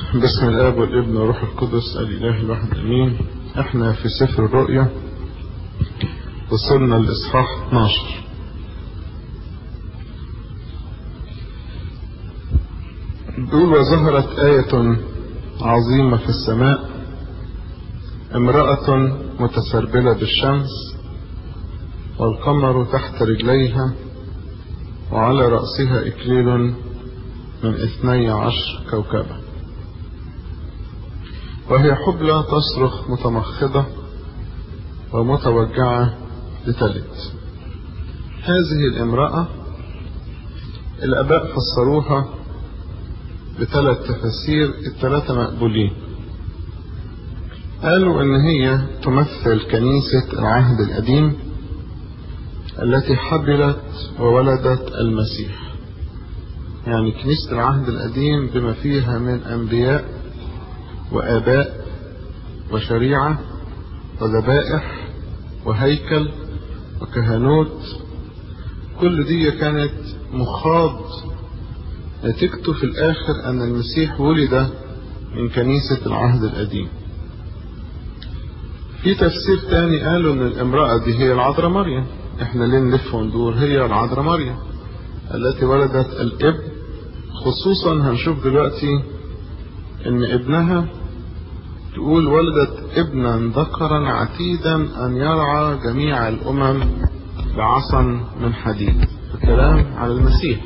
بسم الاب والابن والروح القدس الاله الواحد امين احنا في سفر الرؤيا وصلنا لاصحاح 12 بيقول وظهرت آية عظيمة في السماء امرأة متسربلة بالشمس والقمر تحت رجليها وعلى رأسها إكليل من اثني عشر كوكبا وهي حبلى تصرخ متمخضة ومتوجعة لتلد هذه الامرأة الآباء فسروها بثلاث تفاسير الثلاثة مقبولين قالوا ان هي تمثل كنيسة العهد القديم التي حبلت وولدت المسيح يعني كنيسة العهد القديم بما فيها من انبياء واباء وشريعة وذبائح وهيكل وكهنوت كل دي كانت مخاض نتيجته في الاخر ان المسيح ولد من كنيسة العهد القديم في تفسير تاني قالوا ان الامرأة دي هي العذراء مريم احنا ليه نلف وندور هي العذراء مريم التي ولدت الابن خصوصا هنشوف دلوقتي ان ابنها تقول ولدت ابنا ذكرا عتيدا ان يرعى جميع الامم بعصا من حديد الكلام على المسيح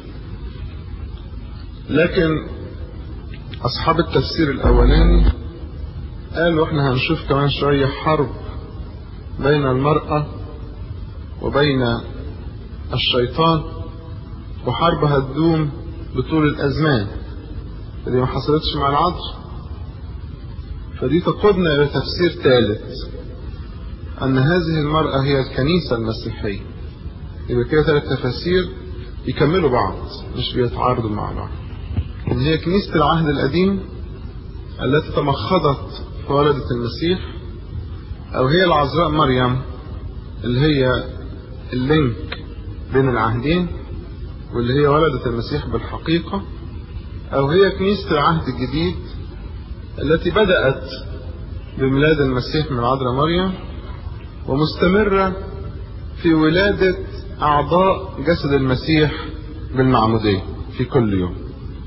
لكن اصحاب التفسير الاولاني قالوا احنا هنشوف كمان شوية حرب بين المرأة وبين الشيطان وحرب هتدوم بطول الازمان فدي ما حصلتش مع العذر فدي تقودنا الى تفسير ثالث ان هذه المرأة هي الكنيسة المسيحية يبقى كده ثلاث تفاسير يكملوا بعض مش بيتعارضوا مع بعض ان هي كنيسة العهد القديم التي تمخضت فولدت المسيح او هي العذراء مريم اللي هي اللينك بين العهدين واللي هي ولدت المسيح بالحقيقة او هي كنيسة العهد الجديد التي بدأت بميلاد المسيح من عذراء مريم ومستمرة في ولادة أعضاء جسد المسيح بالمعمودية في كل يوم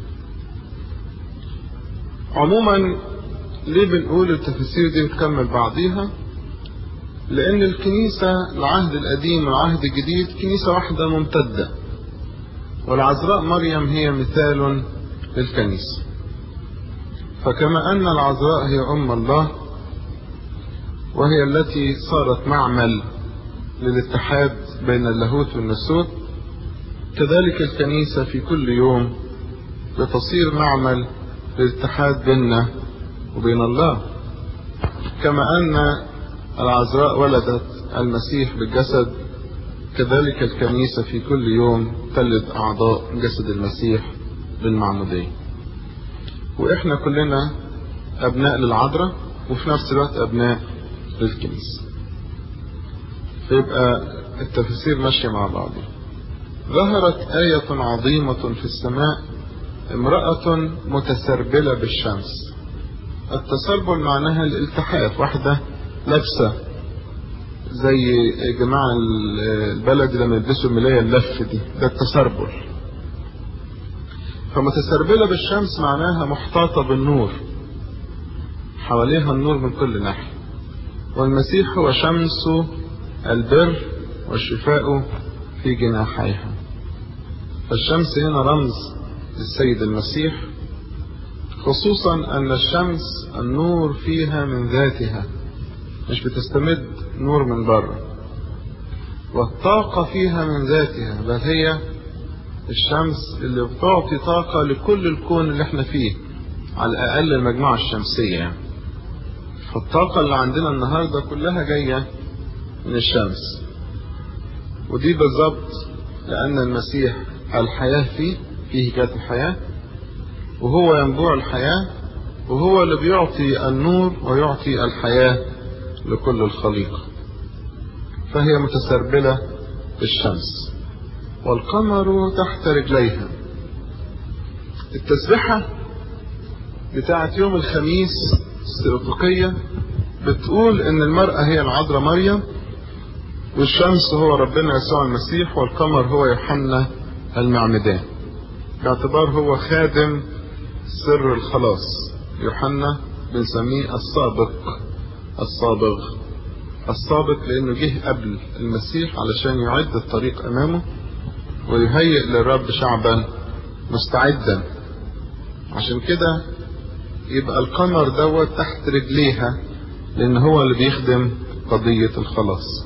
عموما ليه بنقول التفاسير دي بتكمل بعضيها لأن الكنيسة العهد القديم والعهد الجديد كنيسة واحدة ممتدة والعذراء مريم هي مثال للكنيسة فكما أن العذراء هي أم الله وهي التي صارت معمل للاتحاد بين اللاهوت والنسوت كذلك الكنيسة في كل يوم بتصير معمل للاتحاد بيننا وبين الله كما أن العذراء ولدت المسيح بالجسد كذلك الكنيسة في كل يوم تلد أعضاء جسد المسيح بالمعمودية وإحنا كلنا أبناء للعذراء وفي نفس الوقت أبناء للكنيسة فيبقى التفسير ماشية مع بعضها ظهرت آية عظيمة في السماء امرأة متسربلة بالشمس التسربل معناها الالتحاف واحدة لابسة زي جماعة البلد لما يلبسوا الملاية اللف دي ده التسربل فمتسربلة بالشمس معناها محتاطة بالنور حواليها النور من كل ناحية والمسيح هو شمس البر والشفاء في جناحيها فالشمس هنا رمز للسيد المسيح خصوصا ان الشمس النور فيها من ذاتها مش بتستمد نور من بره والطاقة فيها من ذاتها بل هي الشمس اللي بتعطي طاقة لكل الكون اللي احنا فيه على الأقل المجموعة الشمسية يعني. فالطاقة اللي عندنا النهاردة كلها جاية من الشمس ودي بالظبط لأن المسيح الحياة فيه فيه كانت الحياة وهو ينبوع الحياة وهو اللي بيعطي النور ويعطي الحياة لكل الخليقة فهي متسربلة بالشمس والقمر تحت رجليها التسبحة بتاعة يوم الخميس السيوطيقية بتقول ان المرأة هي العذراء مريم والشمس هو ربنا يسوع المسيح والقمر هو يوحنا المعمدان باعتبار هو خادم سر الخلاص يوحنا بنسميه السابق الصابغ السابق لانه جه قبل المسيح علشان يعد الطريق امامه ويهيئ للرب شعبا مستعدا عشان كده يبقى القمر دوت تحت رجليها لان هو اللي بيخدم قضية الخلاص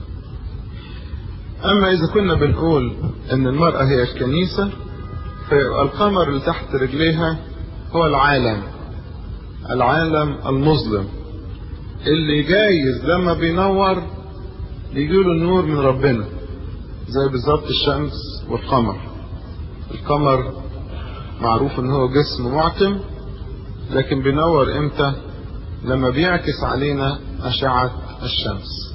اما اذا كنا بنقول ان المرأة هي الكنيسة فيبقى القمر اللي تحت رجليها هو العالم العالم المظلم اللي جايز لما بينور بيجيله النور من ربنا زي بالظبط الشمس والقمر القمر معروف ان هو جسم معتم لكن بينور امتى لما بيعكس علينا اشعة الشمس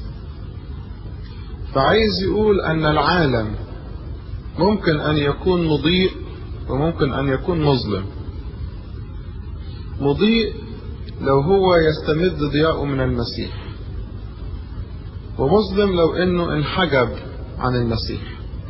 فعايز يقول ان العالم ممكن ان يكون مضيء وممكن ان يكون مظلم مضيء لو هو يستمد ضياءه من المسيح ومظلم لو انه انحجب عن المسيح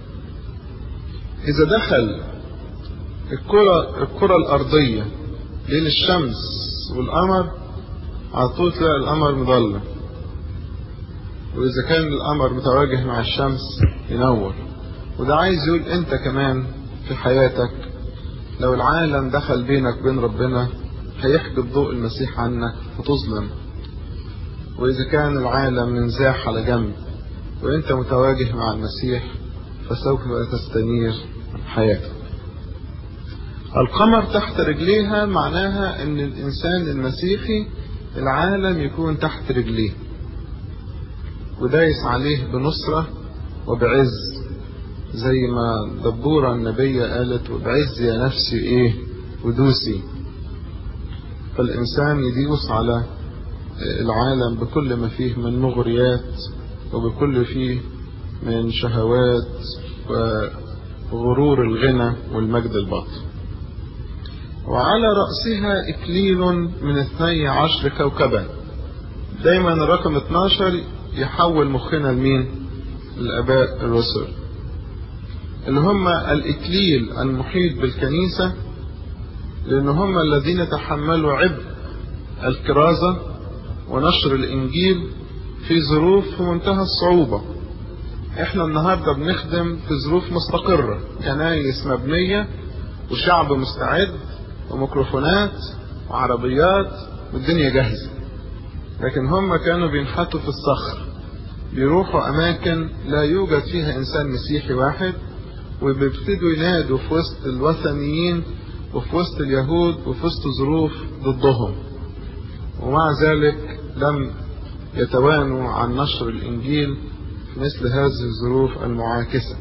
اذا دخل الكرة, الكرة الارضية بين الشمس والقمر على طول تلاقي القمر مظلم واذا كان القمر متواجه مع الشمس ينور وده عايز يقول انت كمان في حياتك لو العالم دخل بينك وبين ربنا هيحجب ضوء المسيح عنك فتظلم وإذا كان العالم منزاح على جنب وأنت متواجه مع المسيح فسوف تستنير حياتك القمر تحت رجليها معناها أن الإنسان المسيحي العالم يكون تحت رجليه ودايس عليه بنصرة وبعز زي ما دبورة النبية قالت وبعز يا نفسي ايه ودوسي فالإنسان يدوس على العالم بكل ما فيه من مغريات وبكل فيه من شهوات وغرور الغنى والمجد الباطل وعلى رأسها إكليل من اثني عشر كوكبا دايما الرقم 12 يحول مخنا لمين الآباء الرسل اللي هم الإكليل المحيط بالكنيسة لأن هم الذين تحملوا عبء الكرازة ونشر الإنجيل في ظروف في منتهى الصعوبة احنا النهاردة بنخدم في ظروف مستقرة كنايس مبنية وشعب مستعد وميكروفونات وعربيات والدنيا جاهزة لكن هم كانوا بينحتوا في الصخر بيروحوا أماكن لا يوجد فيها إنسان مسيحي واحد وبيبتدوا ينادوا في وسط الوثنيين وفي وسط اليهود وفي وسط ظروف ضدهم ومع ذلك لم يتوانوا عن نشر الإنجيل في مثل هذه الظروف المعاكسة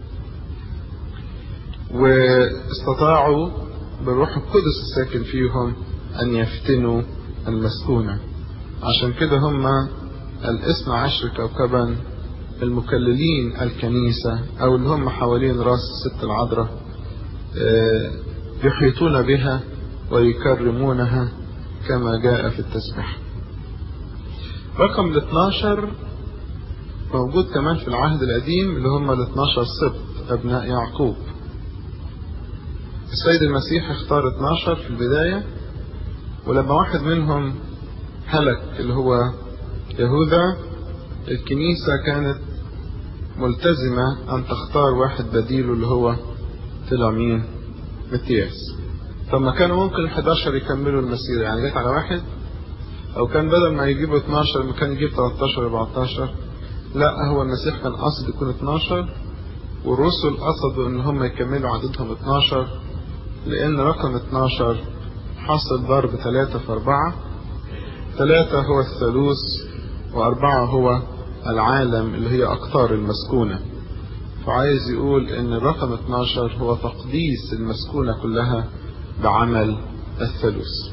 واستطاعوا بالروح القدس الساكن فيهم أن يفتنوا المسكونة عشان كده هم الاثنى عشر كوكبا المكللين الكنيسة أو اللي هم حوالين راس الست العذراء يحيطون بها ويكرمونها كما جاء في التسبيح رقم ال 12 موجود كمان في العهد القديم اللي هم ال 12 سبط أبناء يعقوب السيد المسيح اختار 12 في البداية ولما واحد منهم هلك اللي هو يهوذا الكنيسة كانت ملتزمة أن تختار واحد بديله اللي هو طلع مين؟ متياس طب ما كانوا ممكن ال 11 يكملوا المسيرة يعني جت على واحد أو كان بدل ما يجيبوا 12 ما كان يجيب 13 14 لا هو المسيح كان قصد يكون 12 والرسل قصدوا ان هم يكملوا عددهم 12 لان رقم 12 حصل ضرب 3 في 4 ثلاثة هو الثالوث وأربعة هو العالم اللي هي أقطار المسكونة فعايز يقول ان الرقم 12 هو تقديس المسكونة كلها بعمل الثالوث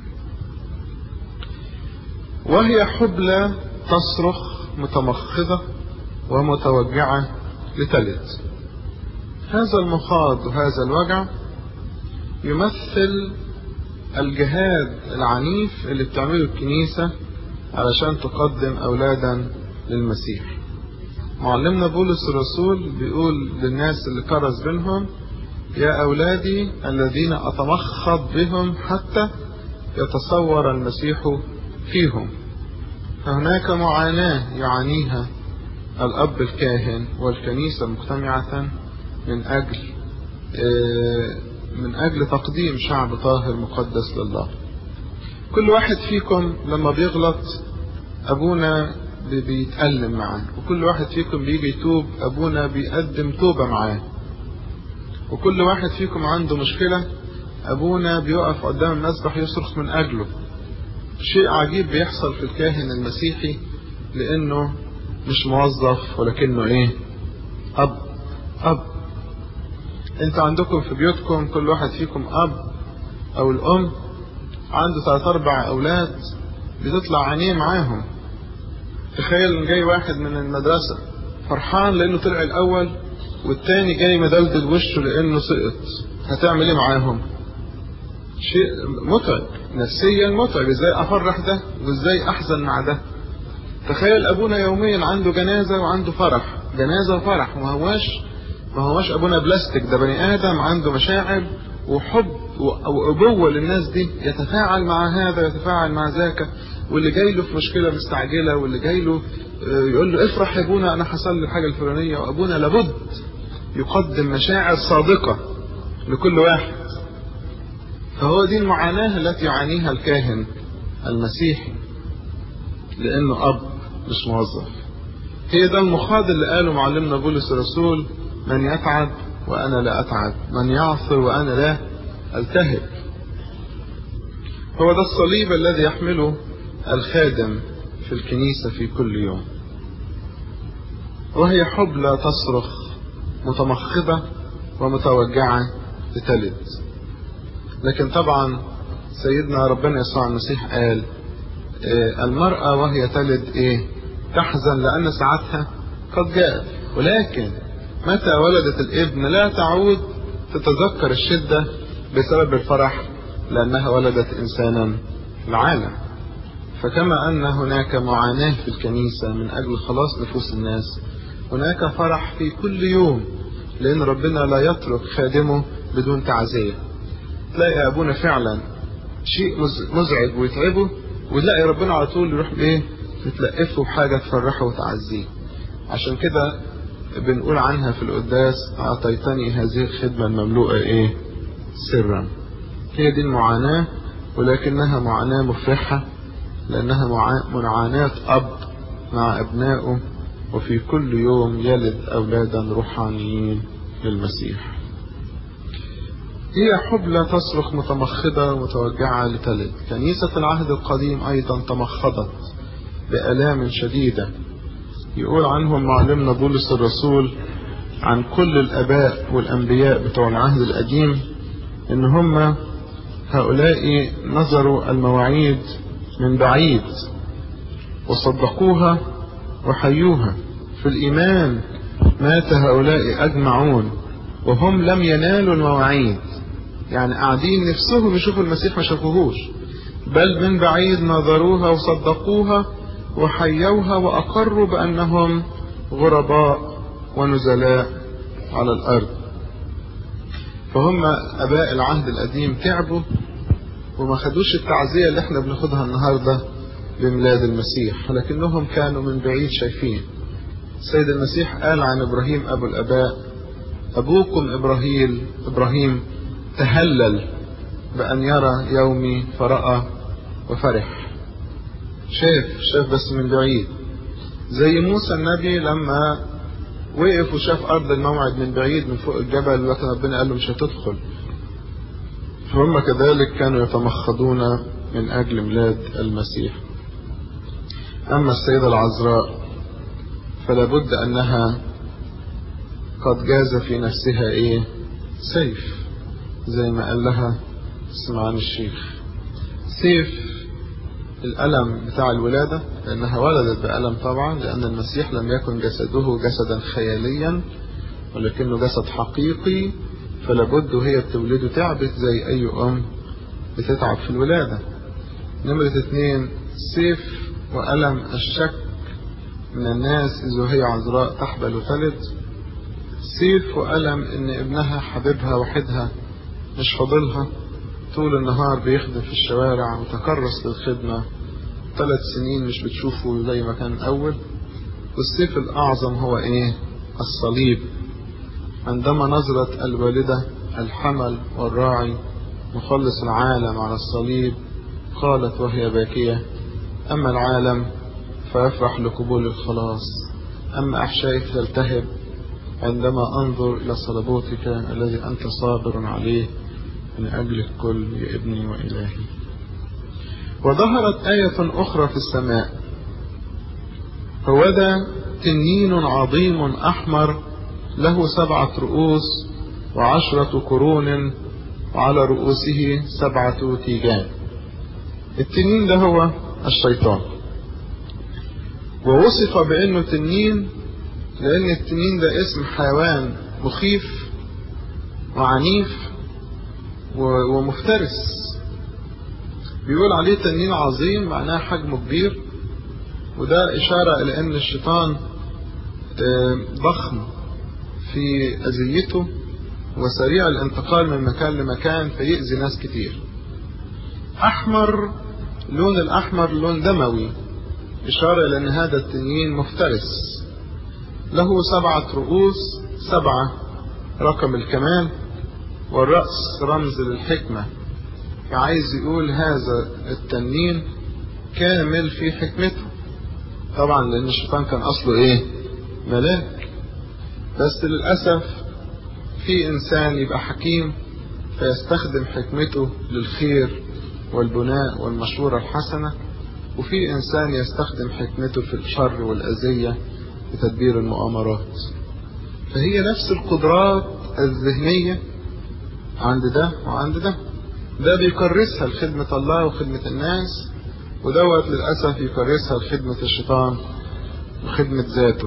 وهي حبلى تصرخ متمخضة ومتوجعة لتلد هذا المخاض وهذا الوجع يمثل الجهاد العنيف اللي بتعمله الكنيسة علشان تقدم أولادا للمسيح معلمنا بولس الرسول بيقول للناس اللي كرز بينهم يا أولادي الذين أتمخض بهم حتى يتصور المسيح فيهم فهناك معاناة يعانيها الأب الكاهن والكنيسة مجتمعة من أجل من أجل تقديم شعب طاهر مقدس لله كل واحد فيكم لما بيغلط أبونا بيتألم معاه وكل واحد فيكم بيجي يتوب أبونا بيقدم توبة معاه وكل واحد فيكم عنده مشكلة أبونا بيقف قدام المسبح يصرخ من أجله شيء عجيب بيحصل في الكاهن المسيحي لأنه مش موظف ولكنه إيه أب أب أنت عندكم في بيوتكم كل واحد فيكم أب أو الأم عنده ثلاث أربع أولاد بتطلع عينيه معاهم تخيل إن جاي واحد من المدرسة فرحان لأنه طلع الأول والتاني جاي مدلدل وشه لأنه سقط هتعمل إيه معاهم؟ شيء متعب نفسيا متعب ازاي افرح ده وازاي احزن مع ده تخيل ابونا يوميا عنده جنازة وعنده فرح جنازة وفرح ما هواش ما هواش ابونا بلاستيك ده بني ادم عنده مشاعر وحب وابوة للناس دي يتفاعل مع هذا يتفاعل مع ذاك واللي جاي له في مشكلة مستعجلة واللي جاي له يقول له افرح يا ابونا انا حصل لي الحاجة الفلانية وابونا لابد يقدم مشاعر صادقة لكل واحد فهو دي المعاناة التي يعانيها الكاهن المسيحي لأنه أب مش موظف هي ده المخاض اللي قاله معلمنا بولس الرسول من يتعب وأنا لا أتعب من يعثر وأنا لا ألتهب هو ده الصليب الذي يحمله الخادم في الكنيسة في كل يوم وهي حبلى تصرخ متمخضة ومتوجعة لتلد لكن طبعا سيدنا ربنا يسوع المسيح قال إيه المرأة وهي تلد ايه تحزن لأن ساعتها قد جاءت ولكن متى ولدت الابن لا تعود تتذكر الشدة بسبب الفرح لأنها ولدت إنسانا العالم فكما أن هناك معاناة في الكنيسة من أجل خلاص نفوس الناس هناك فرح في كل يوم لأن ربنا لا يترك خادمه بدون تعزية تلاقي ابونا فعلا شيء مزعج ويتعبه وتلاقي ربنا على طول يروح ايه متلقفه بحاجه تفرحه وتعزيه عشان كده بنقول عنها في القداس اعطيتني هذه الخدمه المملوءه ايه سرا هي دي المعاناه ولكنها معاناه مفرحه لانها معاناه اب مع ابنائه وفي كل يوم يلد اولادا روحانيين للمسيح هي حبلى تصرخ متمخضة ومتوجعة لتلد كنيسة العهد القديم أيضا تمخضت بآلام شديدة يقول عنهم معلمنا بولس الرسول عن كل الآباء والأنبياء بتوع العهد القديم إن هم هؤلاء نظروا المواعيد من بعيد وصدقوها وحيوها في الإيمان مات هؤلاء أجمعون وهم لم ينالوا المواعيد يعني قاعدين نفسهم يشوفوا المسيح ما شافوهوش بل من بعيد نظروها وصدقوها وحيوها وأقروا بأنهم غرباء ونزلاء على الأرض فهم أباء العهد القديم تعبوا وما خدوش التعزية اللي احنا بناخدها النهاردة بميلاد المسيح لكنهم كانوا من بعيد شايفين السيد المسيح قال عن إبراهيم أبو الأباء أبوكم إبراهيم إبراهيم تهلل بأن يرى يومي فرأى وفرح شاف شاف بس من بعيد زي موسى النبي لما وقف وشاف أرض الموعد من بعيد من فوق الجبل لكن ربنا قال له مش هتدخل فهم كذلك كانوا يتمخضون من أجل ميلاد المسيح أما السيدة العذراء فلا بد أنها قد جاز في نفسها إيه سيف زي ما قال لها سمعان الشيخ سيف الألم بتاع الولادة لأنها ولدت بألم طبعا لأن المسيح لم يكن جسده جسدا خياليا ولكنه جسد حقيقي فلابد وهي بتولده تعبت زي أي أم بتتعب في الولادة نمرة اتنين سيف وألم الشك من الناس إذ وهي عذراء تحبل وتلد سيف وألم إن ابنها حبيبها وحدها مش فاضلها طول النهار بيخدم في الشوارع وتكرس للخدمة ثلاث سنين مش بتشوفه زي ما كان الأول والسيف الأعظم هو إيه؟ الصليب عندما نظرت الوالدة الحمل والراعي مخلص العالم على الصليب قالت وهي باكية أما العالم فيفرح لقبول الخلاص أما أحشائي تلتهب عندما أنظر إلى صلبوتك الذي أنت صابر عليه من أجل الكل يا ابني وإلهي وظهرت آية أخرى في السماء هو ذا تنين عظيم أحمر له سبعة رؤوس وعشرة قرون وعلى رؤوسه سبعة تيجان التنين ده هو الشيطان ووصف بأنه تنين لأن التنين ده اسم حيوان مخيف وعنيف ومفترس بيقول عليه تنين عظيم معناه حجمه كبير وده إشارة إلى أن الشيطان ضخم في أذيته وسريع الانتقال من مكان لمكان فيأذي ناس كتير أحمر لون الأحمر لون دموي إشارة إلى أن هذا التنين مفترس له سبعة رؤوس سبعة رقم الكمال والرأس رمز للحكمة فعايز يقول هذا التنين كامل في حكمته طبعا لأن الشيطان كان أصله إيه ملاك بس للأسف في إنسان يبقى حكيم فيستخدم حكمته للخير والبناء والمشورة الحسنة وفي إنسان يستخدم حكمته في الشر والأذية لتدبير المؤامرات فهي نفس القدرات الذهنية عند ده وعند ده ده بيكرسها لخدمة الله وخدمة الناس ودوت للأسف يكرسها لخدمة الشيطان وخدمة ذاته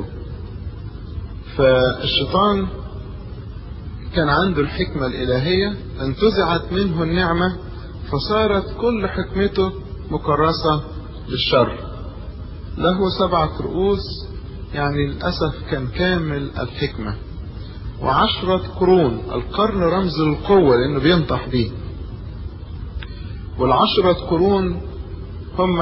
فالشيطان كان عنده الحكمة الإلهية انتزعت منه النعمة فصارت كل حكمته مكرسة للشر له سبعة رؤوس يعني للأسف كان كامل الحكمة وعشرة قرون القرن رمز للقوة لأنه بينطح بيه والعشرة قرون هم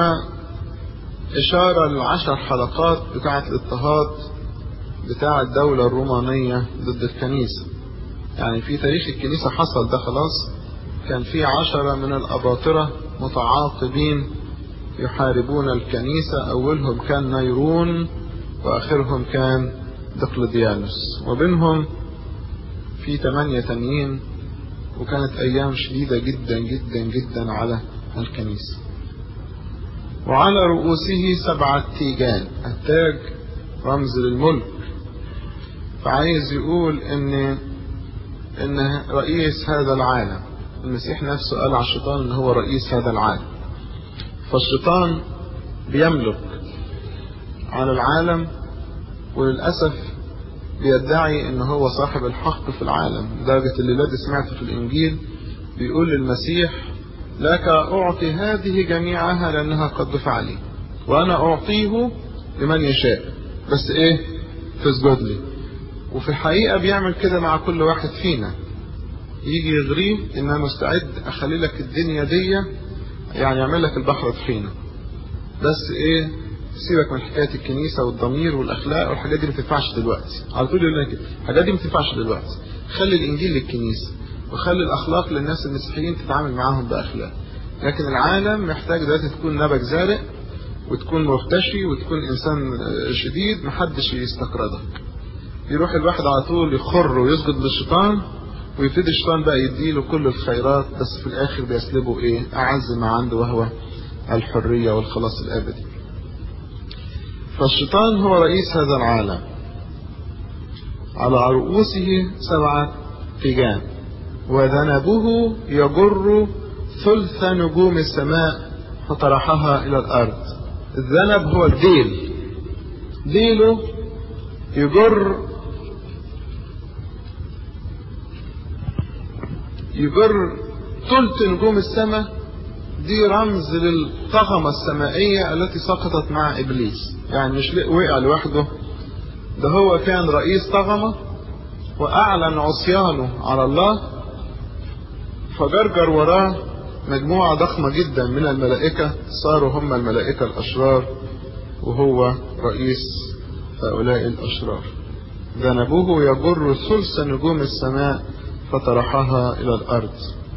إشارة للعشر حلقات بتاعة الاضطهاد بتاع الدولة الرومانية ضد الكنيسة يعني في تاريخ الكنيسة حصل ده خلاص كان في عشرة من الأباطرة متعاقبين يحاربون الكنيسة أولهم كان نيرون وآخرهم كان دقلديانوس وبينهم في ثمانية تانيين وكانت أيام شديدة جدا جدا جدا على الكنيسة وعلى رؤوسه سبعة تيجان التاج رمز للملك فعايز يقول ان ان رئيس هذا العالم المسيح نفسه قال على الشيطان ان هو رئيس هذا العالم فالشيطان بيملك على العالم وللأسف بيدعي ان هو صاحب الحق في العالم لدرجة اللي الذي سمعته في الانجيل بيقول للمسيح لك اعطي هذه جميعها لانها قد دفع لي وانا اعطيه لمن يشاء بس ايه تسجد لي وفي الحقيقة بيعمل كده مع كل واحد فينا يجي يغريه ان انا مستعد اخلي لك الدنيا دي يعني يعمل لك البحر طحينة بس ايه سيبك من حكاية الكنيسة والضمير والأخلاق والحاجات دي ما تنفعش دلوقتي على طول يقول لنا كده الحاجات دي ما تنفعش دلوقتي خلي الإنجيل للكنيسة وخلي الأخلاق للناس المسيحيين تتعامل معاهم بأخلاق لكن العالم محتاج دلوقتي تكون نبك زارق وتكون مرتشي وتكون إنسان شديد محدش يستقرضك يروح الواحد على طول يخر ويسجد للشيطان ويبتدي الشيطان بقى يديله كل الخيرات بس في الآخر بيسلبه إيه أعز ما عنده وهو الحرية والخلاص الأبدي فالشيطان هو رئيس هذا العالم على رؤوسه سبعة تيجان وذنبه يجر ثلث نجوم السماء فطرحها إلى الأرض الذنب هو الديل ديله يجر يجر ثلث نجوم السماء دي رمز للطغمة السمائية التي سقطت مع إبليس يعني مش وقع لوحده ده هو كان رئيس طغمة وأعلن عصيانه على الله فجرجر وراه مجموعة ضخمة جدا من الملائكة صاروا هم الملائكة الأشرار وهو رئيس هؤلاء الأشرار ذنبوه يجر ثلث نجوم السماء فطرحها إلى الأرض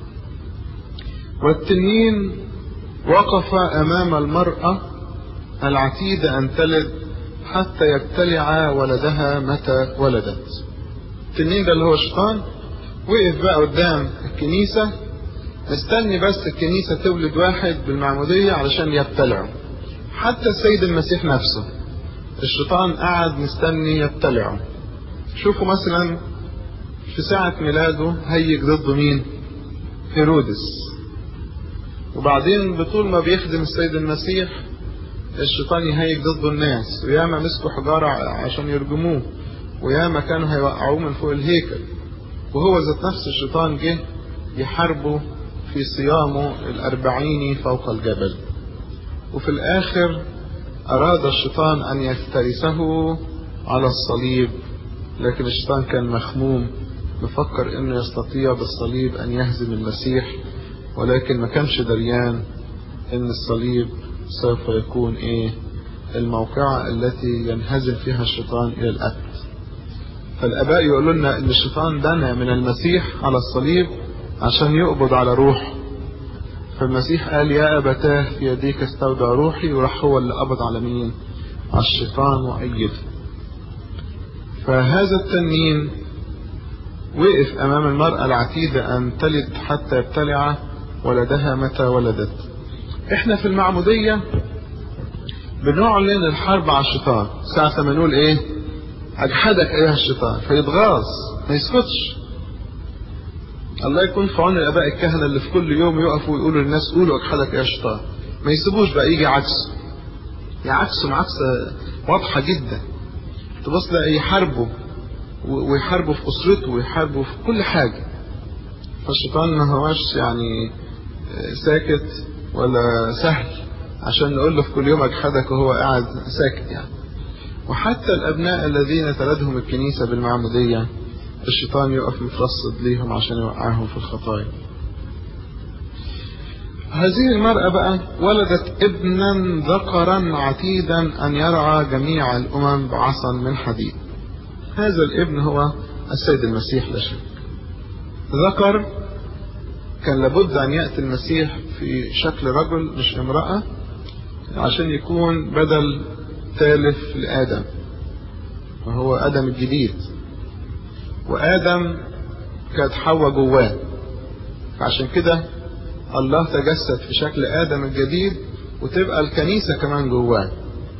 والتنين وقف أمام المرأة العتيدة أن تلد حتى يبتلع ولدها متى ولدت التنين ده اللي هو الشيطان وقف بقى قدام الكنيسة مستني بس الكنيسة تولد واحد بالمعمودية علشان يبتلعه حتى السيد المسيح نفسه الشيطان قعد مستني يبتلعه شوفوا مثلا في ساعة ميلاده هيج ضده مين هيرودس وبعدين بطول ما بيخدم السيد المسيح الشيطان يهيج ضده الناس وياما مسكوا حجارة عشان يرجموه وياما كانوا هيوقعوه من فوق الهيكل وهو ذات نفس الشيطان جه يحاربه في صيامه الأربعين فوق الجبل وفي الآخر أراد الشيطان أن يفترسه على الصليب لكن الشيطان كان مخموم مفكر انه يستطيع بالصليب ان يهزم المسيح ولكن ما كانش دريان ان الصليب سوف يكون ايه الموقعة التي ينهزم فيها الشيطان الى الابد فالاباء يقولوا لنا ان الشيطان دنا من المسيح على الصليب عشان يقبض على روحه فالمسيح قال يا ابتاه في يديك استودع روحي وراح هو اللي قبض على مين على الشيطان وأيده فهذا التنين وقف أمام المرأة العتيدة أن تلد حتى يبتلع ولدها متى ولدت احنا في المعمودية بنعلن الحرب على الشيطان ساعة ما نقول ايه اجحدك ايها الشيطان فيتغاظ ما يسكتش الله يكون في عون الاباء الكهنة اللي في كل يوم يقفوا ويقولوا للناس قولوا اجحدك ايها الشيطان ما يسيبوش بقى يجي عكسه يعكسه معكسة واضحة جدا تبص لا يحاربوا ويحاربوا في أسرته ويحاربوا في كل حاجة فالشيطان ما هواش يعني ساكت ولا سهل عشان نقول له في كل يوم أجحدك وهو قاعد ساكت يعني وحتى الأبناء الذين تلدهم الكنيسة بالمعمودية الشيطان يقف مترصد ليهم عشان يوقعهم في الخطايا هذه المرأة بقى ولدت ابنا ذكرا عتيدا أن يرعى جميع الأمم بعصا من حديد هذا الابن هو السيد المسيح لا شك ذكر كان لابد أن يأتي المسيح في شكل رجل مش امرأة عشان يكون بدل ثالث لآدم وهو آدم الجديد وآدم كانت حواء جواه عشان كده الله تجسد في شكل آدم الجديد وتبقى الكنيسة كمان جواه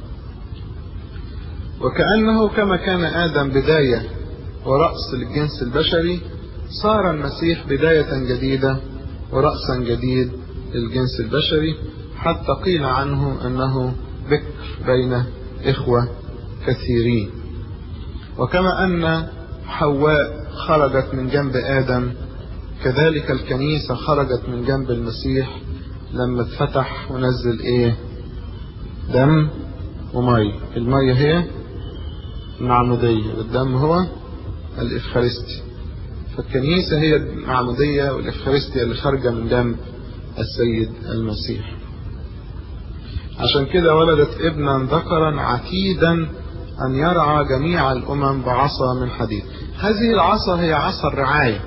وكأنه كما كان آدم بداية ورأس للجنس البشري صار المسيح بداية جديدة ورأسا جديد للجنس البشري حتى قيل عنه أنه بكر بين إخوة كثيرين وكما أن حواء خرجت من جنب آدم كذلك الكنيسة خرجت من جنب المسيح لما اتفتح ونزل ايه دم ومية المية هي المعمودية والدم هو الإفخارستي فالكنيسة هي المعمودية والإفخارستيا اللي خارجة من دم السيد المسيح عشان كده ولدت ابنا ذكرا عتيدا أن يرعى جميع الأمم بعصا من حديد هذه العصا هي عصا الرعاية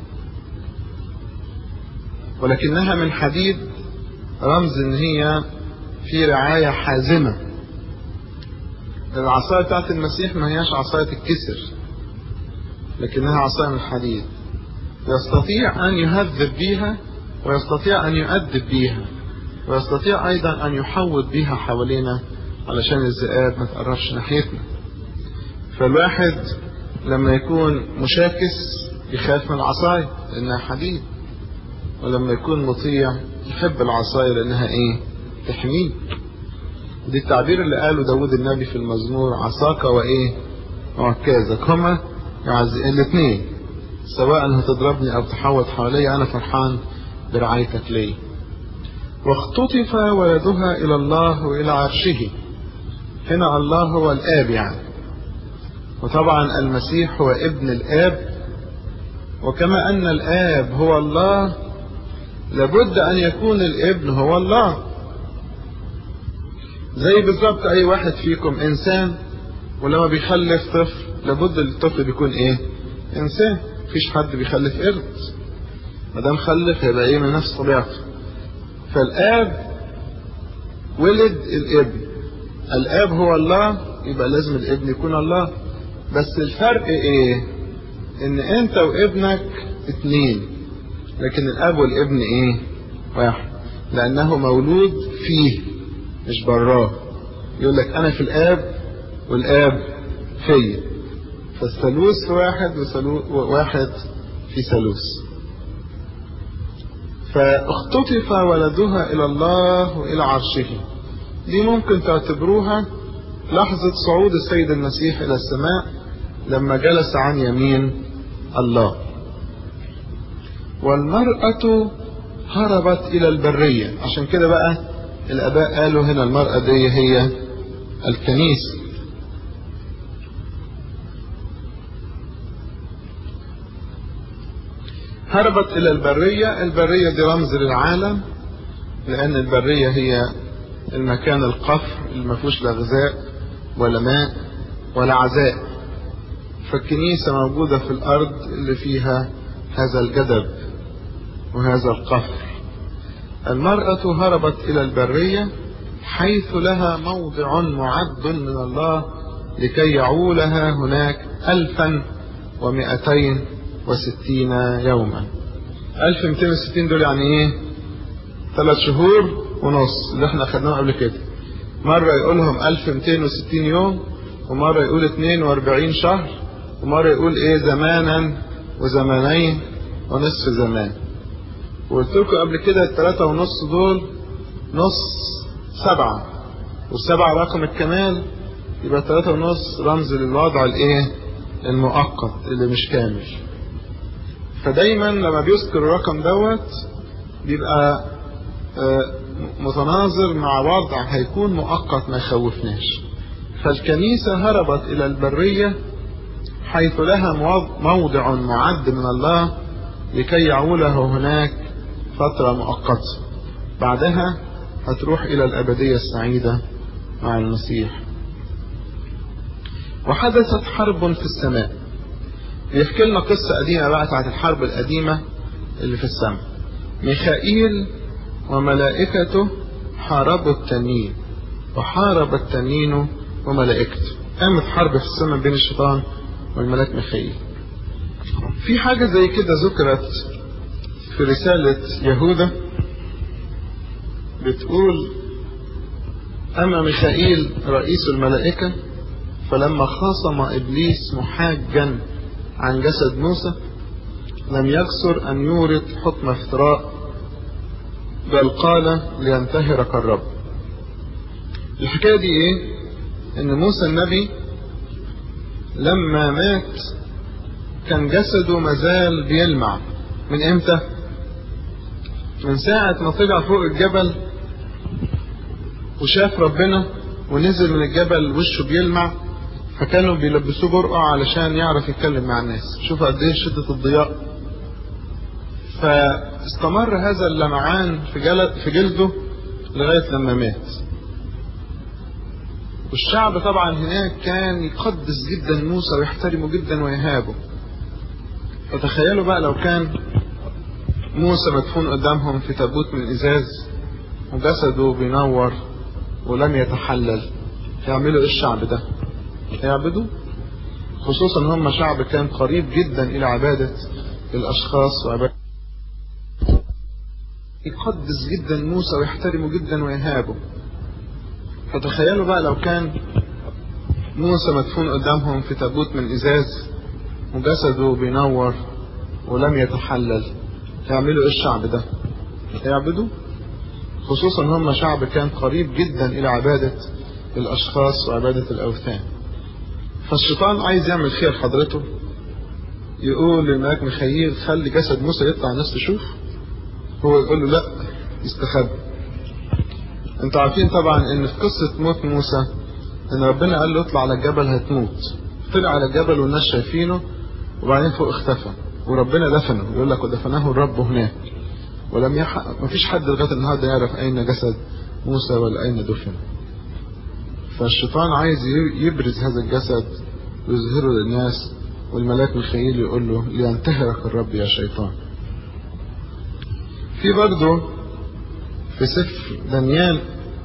ولكنها من حديد رمز ان هي في رعاية حازمة العصاية بتاعت المسيح ما هياش عصاية الكسر لكنها عصاية من حديد يستطيع أن يهذب بيها ويستطيع أن يؤدب بيها ويستطيع أيضا أن يحوط بيها حوالينا علشان الذئاب ما تقربش ناحيتنا فالواحد لما يكون مشاكس يخاف من العصاية لأنها حديد ولما يكون مطيع يحب العصاية لأنها إيه تحميه دي التعبير اللي قاله داود النبي في المزمور عصاك وإيه وعكازك هما الاثنين سواء هتضربني أو تحوط حواليا أنا فرحان برعايتك لي واختطف ولدها إلى الله وإلى عرشه هنا الله هو الآب يعني وطبعا المسيح هو ابن الآب وكما أن الآب هو الله لابد أن يكون الابن هو الله زي بالظبط أي واحد فيكم إنسان ولما بيخلف طفل لابد الطفل بيكون إيه؟ إنسان مفيش حد بيخلف قرد ما دام خلف هيبقى إيه من نفس طبيعته فالآب ولد الابن الآب هو الله يبقى لازم الابن يكون الله بس الفرق إيه؟ إن أنت وابنك اتنين لكن الاب والابن ايه واحد لانه مولود فيه مش براه يقول لك انا في الاب والاب فيا فالثالوث واحد وواحد في ثالوث فاختطف ولدها الى الله والى عرشه دي ممكن تعتبروها لحظة صعود السيد المسيح الى السماء لما جلس عن يمين الله والمرأة هربت إلى البرية عشان كده بقى الآباء قالوا هنا المرأة دي هي الكنيسة هربت إلى البرية البرية دي رمز للعالم لأن البرية هي المكان القفر اللي ما فيهوش لا غذاء ولا ماء ولا عزاء فالكنيسة موجودة في الأرض اللي فيها هذا الجدب وهذا القفر المرأة هربت إلى البرية حيث لها موضع معد من الله لكي يعولها هناك ألفا ومئتين وستين يوما ألف مئتين وستين دول يعني إيه ثلاث شهور ونص اللي احنا خدناهم قبل كده مرة يقولهم ألف مئتين وستين يوم ومرة يقول اتنين واربعين شهر ومرة يقول ايه زمانا وزمانين ونصف زمان وقلت لكم قبل كده الثلاثة ونص دول نص سبعة والسبعة رقم الكمال يبقى ثلاثة ونص رمز للوضع الايه المؤقت اللي مش كامل فدايما لما بيذكر الرقم دوت بيبقى متناظر مع وضع هيكون مؤقت ما يخوفناش فالكنيسة هربت إلى البرية حيث لها موضع معد من الله لكي يعوله هناك فترة مؤقتة بعدها هتروح إلى الأبدية السعيدة مع المسيح وحدثت حرب في السماء بيحكي لنا قصة قديمة بقى بتاعت الحرب القديمة اللي في السماء ميخائيل وملائكته حاربوا التنين وحارب التنين وملائكته قامت حرب في السماء بين الشيطان والملاك ميخائيل في حاجة زي كده ذكرت في رسالة يهوذا بتقول أما ميخائيل رئيس الملائكة فلما خاصم إبليس محاجا عن جسد موسى لم يكسر أن يورد حكم افتراء بل قال لينتهرك الرب الحكاية دي ايه ان موسى النبي لما مات كان جسده مازال بيلمع من امتى من ساعة ما طلع فوق الجبل وشاف ربنا ونزل من الجبل وشه بيلمع فكانوا بيلبسوه برقع علشان يعرف يتكلم مع الناس شوف قد ايه شدة الضياء فاستمر هذا اللمعان في, جلد في جلده لغاية لما مات والشعب طبعا هناك كان يقدس جدا موسى ويحترمه جدا ويهابه فتخيلوا بقى لو كان موسى مدفون قدامهم في تابوت من ازاز وجسده بينور ولم يتحلل هيعملوا ايه الشعب ده هيعبدوا خصوصا هم شعب كان قريب جدا الى عبادة الاشخاص وعبادة يقدس جدا موسى ويحترمه جدا ويهابه فتخيلوا بقى لو كان موسى مدفون قدامهم في تابوت من ازاز وجسده بينور ولم يتحلل يعملوا ايه الشعب ده هيعبدوا خصوصا هم شعب كان قريب جدا الى عبادة الاشخاص وعبادة الاوثان فالشيطان عايز يعمل خير حضرته يقول للملاك ميخائيل خلي جسد موسى يطلع الناس تشوف هو يقول له لا يستخبى انتوا عارفين طبعا ان في قصة موت موسى ان ربنا قال له اطلع على الجبل هتموت طلع على الجبل والناس شايفينه وبعدين فوق اختفى وربنا دفنه يقول لك ودفنه الرب هناك ولم يح... ما فيش حد لغايه النهارده يعرف اين جسد موسى ولا اين دفن فالشيطان عايز يبرز هذا الجسد ويظهره للناس والملاك ميخائيل يقول له لينتهرك الرب يا شيطان في برضه في سفر دانيال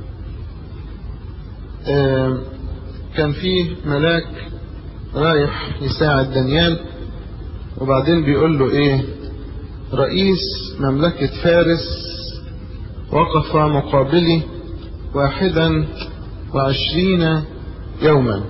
كان في ملاك رايح يساعد دانيال وبعدين بيقول له ايه رئيس مملكة فارس وقف مقابلي واحدا وعشرين يوما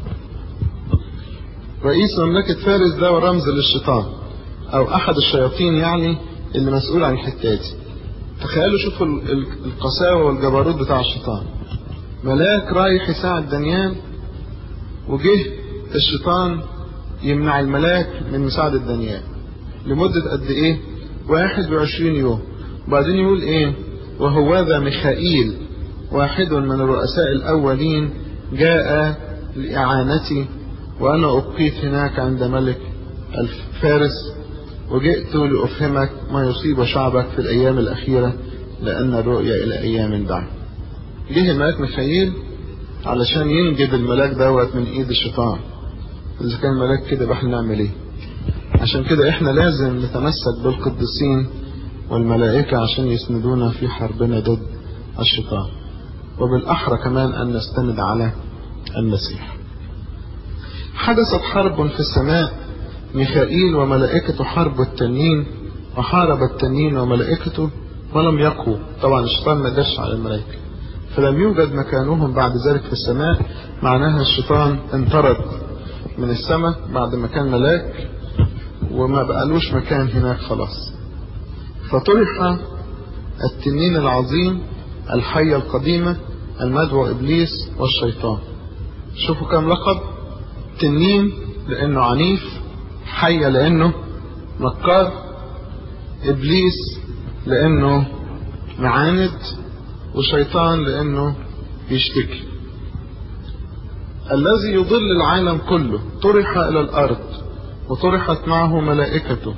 رئيس مملكة فارس ده رمز للشيطان او احد الشياطين يعني اللي مسؤول عن الحتة دي تخيلوا شوفوا القساوة والجبروت بتاع الشيطان ملاك رايح يساعد دانيال وجه الشيطان يمنع الملاك من مساعدة دانيال لمدة قد ايه واحد وعشرين يوم وبعدين يقول ايه وهوذا ميخائيل واحد من الرؤساء الاولين جاء لاعانتي وانا ابقيت هناك عند ملك الفارس وجئت لافهمك ما يصيب شعبك في الايام الاخيره لان الرؤيا الى ايام بعد جه الملاك ميخائيل علشان ينجد الملاك دوت من ايد الشيطان اذا كان ملاك كده بقى نعمل ايه عشان كده احنا لازم نتمسك بالقديسين والملائكة عشان يسندونا في حربنا ضد الشيطان وبالأحرى كمان أن نستند على المسيح حدثت حرب في السماء ميخائيل وملائكته حرب التنين وحارب التنين وملائكته ولم يقوا طبعا الشيطان ما قدرش على الملائكة فلم يوجد مكانهم بعد ذلك في السماء معناها الشيطان انطرد من السماء بعد ما كان ملاك وما بقالوش مكان هناك خلاص فطرح التنين العظيم الحية القديمة المدعو إبليس والشيطان شوفوا كم لقب تنين لأنه عنيف حية لأنه مكار إبليس لأنه معاند وشيطان لأنه بيشتكي الذي يضل العالم كله طرح إلى الأرض وطرحت معه ملائكته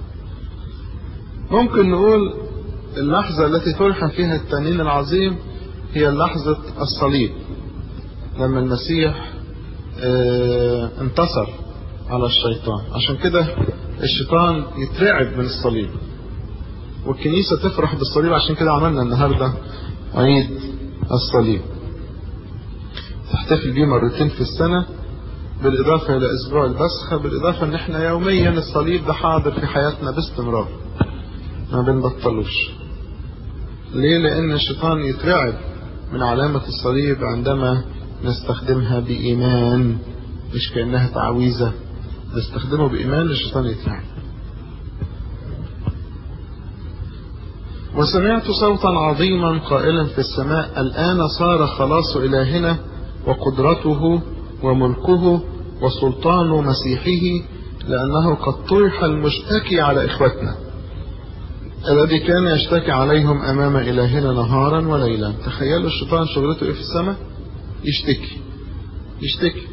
ممكن نقول اللحظة التي طرح فيها التنين العظيم هي لحظة الصليب لما المسيح اه انتصر على الشيطان عشان كده الشيطان يترعب من الصليب والكنيسة تفرح بالصليب عشان كده عملنا النهاردة عيد الصليب تحتفل بيه مرتين في السنة بالإضافة إلى أسبوع البسخة بالإضافة إن إحنا يوميا الصليب ده حاضر في حياتنا باستمرار ما بنبطلوش ليه لأن الشيطان يترعب من علامة الصليب عندما نستخدمها بإيمان مش كأنها تعويذة نستخدمه بإيمان للشيطان يترعب وسمعت صوتا عظيما قائلا في السماء الآن صار خلاص إلهنا وقدرته وملكه وسلطان مسيحه لأنه قد طرح المشتكي على إخوتنا الذي كان يشتكي عليهم أمام إلهنا نهارا وليلا تخيلوا الشيطان شغلته إيه في السماء يشتكي يشتكي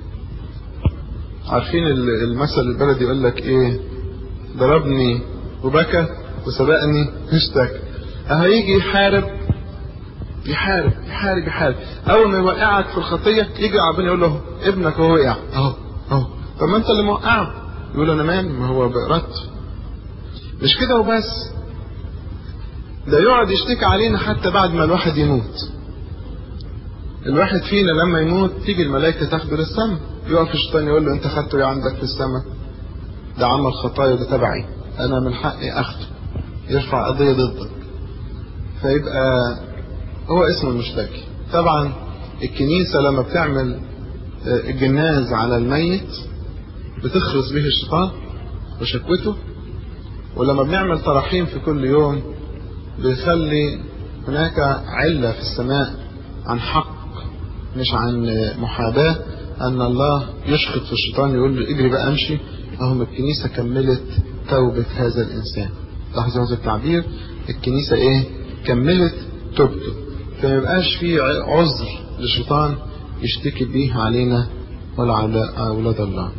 عارفين المثل البلدي يقول لك إيه ضربني وبكى وسبقني اشتكى هيجي يحارب يحارب يحارب يحارب اول ما يوقعك في الخطيه يجي ربنا يقول له ابنك هو وقع اهو اهو طب ما انت اللي موقعه يقول انا مالي ما هو بإرادته مش كده وبس ده يقعد يشتكي علينا حتى بعد ما الواحد يموت الواحد فينا لما يموت تيجي الملائكه تاخده للسماء يقف الشيطان يقول له انت خدته ايه عندك في السماء ده عمل خطايا ده تبعي انا من حقي اخده يرفع قضيه ضدك فيبقى هو اسمه المشتكي طبعا الكنيسة لما بتعمل الجناز على الميت بتخرس به الشيطان وشكوته ولما بنعمل تراحيم في كل يوم بيخلي هناك علة في السماء عن حق مش عن محاباة أن الله يشخط في الشيطان يقول له اجري بقى امشي أهم الكنيسة كملت توبة هذا الإنسان لاحظوا هذا التعبير الكنيسة ايه كملت توبته فما يبقاش في عذر للشيطان يشتكي بيه علينا ولا على أولاد الله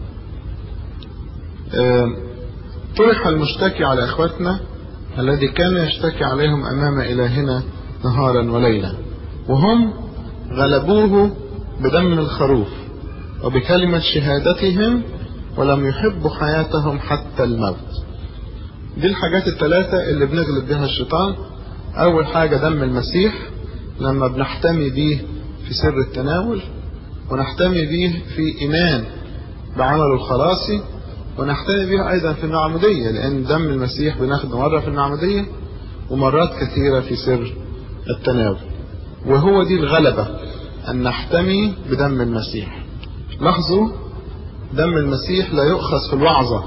طرح المشتكي على إخوتنا الذي كان يشتكي عليهم أمام إلهنا نهارا وليلا وهم غلبوه بدم الخروف وبكلمة شهادتهم ولم يحبوا حياتهم حتى الموت دي الحاجات الثلاثة اللي بنغلب بها الشيطان أول حاجة دم المسيح لما بنحتمي بيه في سر التناول ونحتمي بيه في إيمان بعمله الخلاصي ونحتمي بيه أيضا في النعمدية لأن دم المسيح بناخده مرة في النعمدية ومرات كثيرة في سر التناول وهو دي الغلبة أن نحتمي بدم المسيح لاحظوا دم المسيح لا يؤخذ في الوعظة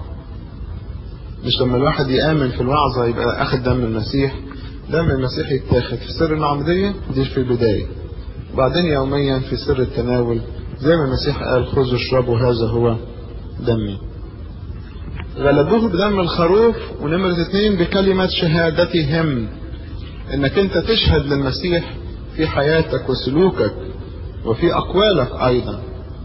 مش لما الواحد يآمن في الوعظة يبقى أخذ دم المسيح دم المسيح يتاخد في سر النعمدية دي في البداية وبعدين يوميا في سر التناول زي ما المسيح قال خذوا اشربوا هذا هو دمي غلبوه بدم الخروف ونمرة اثنين بكلمة شهادتهم انك انت تشهد للمسيح في حياتك وسلوكك وفي اقوالك ايضا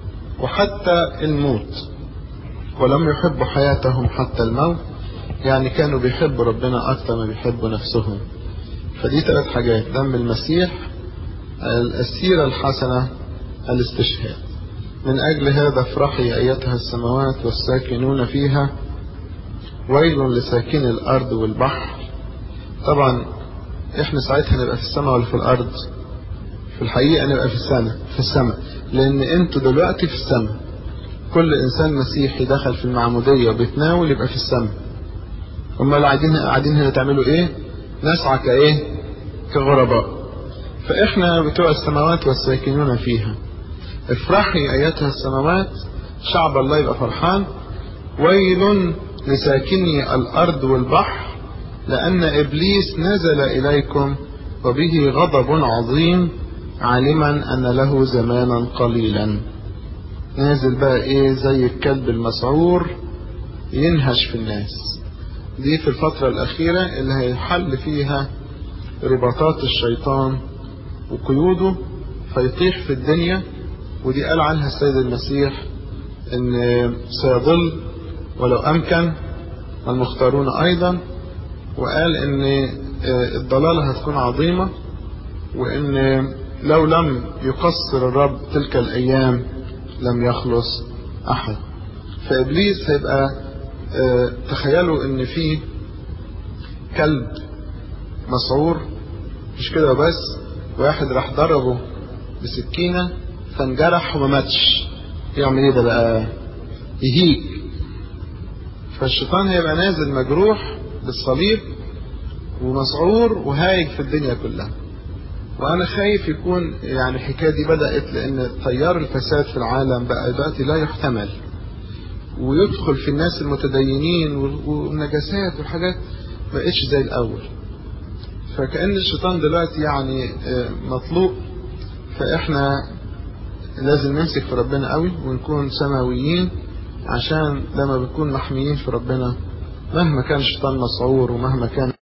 وحتى الموت ولم يحبوا حياتهم حتى الموت يعني كانوا بيحبوا ربنا اكثر ما بيحبوا نفسهم فدي ثلاث حاجات دم المسيح السيرة الحسنة الاستشهاد من أجل هذا افرحي أيتها السماوات والساكنون فيها ويل لساكن الأرض والبحر طبعا احنا ساعتها نبقى في السماء ولا في الأرض في الحقيقة نبقى في السماء في السماء لأن انتوا دلوقتي في السماء كل إنسان مسيحي دخل في المعمودية وبيتناول يبقى في السماء أمال قاعدين قاعدين هنا تعملوا إيه؟ نسعى كإيه؟ كغرباء فإحنا بتوع السماوات والساكنون فيها افرحي أيتها السماوات شعب الله يبقى فرحان ويل لساكني الأرض والبحر لأن إبليس نزل إليكم وبه غضب عظيم عالما أن له زمانا قليلا نازل بقى إيه زي الكلب المسعور ينهش في الناس دي في الفترة الأخيرة اللي هيحل فيها رباطات الشيطان وقيوده فيطيح في الدنيا ودي قال عنها السيد المسيح ان سيضل ولو امكن المختارون ايضا وقال ان الضلالة هتكون عظيمة وان لو لم يقصر الرب تلك الايام لم يخلص احد فابليس هيبقى تخيلوا ان في كلب مسعور مش كده بس واحد راح ضربه بسكينة فانجرح وما ماتش يعمل ايه ده بقى يهيج فالشيطان هيبقى نازل مجروح بالصليب ومسعور وهايج في الدنيا كلها وانا خايف يكون يعني الحكايه دي بدات لان تيار الفساد في العالم بقى دلوقتي لا يحتمل ويدخل في الناس المتدينين والنجاسات والحاجات ما بقتش زي الاول فكأن الشيطان دلوقتي يعني مطلوب فاحنا لازم نمسك في ربنا قوي ونكون سماويين عشان لما بنكون محميين في ربنا مهما كان الشيطان مسعور ومهما كان